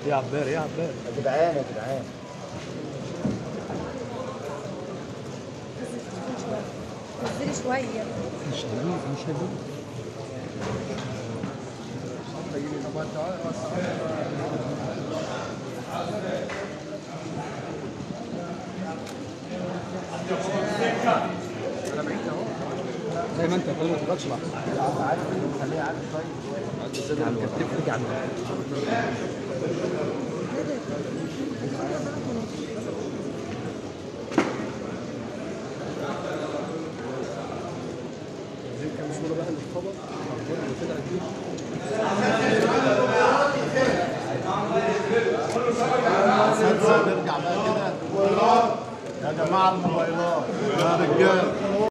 يا عبار يا عبار يا جدعان يا جدعان نزلي شويه مش هدوء مش هدوء زي ما انت كل ما تبقاش لحظه عارف خليه عارف طيب يا عم كتف يا عم دي كام صوره بقى اللي اتخبط كده اكيد نرجع بقى كده يا جماعه الموبايلات يا رجاله